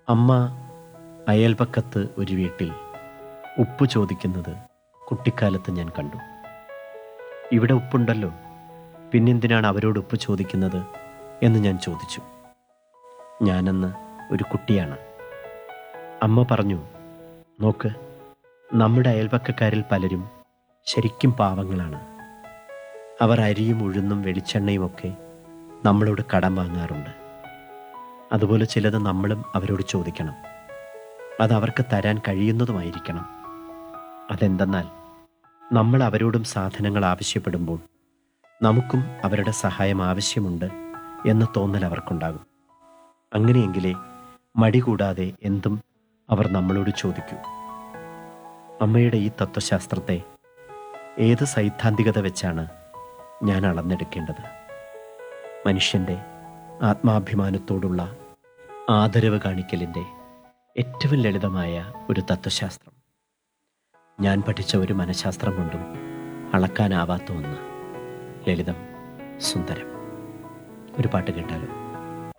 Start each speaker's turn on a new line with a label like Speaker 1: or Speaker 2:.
Speaker 1: അമ്മ അയൽപക്കത്ത് ഒരു വീട്ടിൽ ഉപ്പ് ചോദിക്കുന്നത് കുട്ടിക്കാലത്ത് ഞാൻ കണ്ടു ഇവിടെ ഉപ്പുണ്ടല്ലോ പിന്നെന്തിനാണ് അവരോട് ഉപ്പ് ചോദിക്കുന്നത് എന്ന് ഞാൻ ചോദിച്ചു ഞാനന്ന് ഒരു കുട്ടിയാണ് അമ്മ പറഞ്ഞു നോക്ക് നമ്മുടെ അയൽപക്കക്കാരിൽ പലരും ശരിക്കും പാവങ്ങളാണ് അവർ അരിയും ഉഴുന്നും വെളിച്ചെണ്ണയും ഒക്കെ നമ്മളോട് കടം വാങ്ങാറുണ്ട് അതുപോലെ ചിലത് നമ്മളും അവരോട് ചോദിക്കണം അത് അവർക്ക് തരാൻ കഴിയുന്നതുമായിരിക്കണം അതെന്തെന്നാൽ നമ്മൾ അവരോടും സാധനങ്ങൾ ആവശ്യപ്പെടുമ്പോൾ നമുക്കും അവരുടെ സഹായം ആവശ്യമുണ്ട് എന്ന തോന്നൽ അവർക്കുണ്ടാകും അങ്ങനെയെങ്കിലേ മടി കൂടാതെ എന്തും അവർ നമ്മളോട് ചോദിക്കൂ അമ്മയുടെ ഈ തത്വശാസ്ത്രത്തെ ഏത് സൈദ്ധാന്തികത വെച്ചാണ് ഞാൻ അളന്നെടുക്കേണ്ടത് മനുഷ്യൻ്റെ ആത്മാഭിമാനത്തോടുള്ള ആദരവ് കാണിക്കലിൻ്റെ ഏറ്റവും ലളിതമായ ഒരു തത്വശാസ്ത്രം ഞാൻ പഠിച്ച ഒരു മനഃശാസ്ത്രം കൊണ്ടും അളക്കാനാവാത്ത ഒന്ന് ലളിതം സുന്ദരം ഒരു പാട്ട് കേട്ടാലോ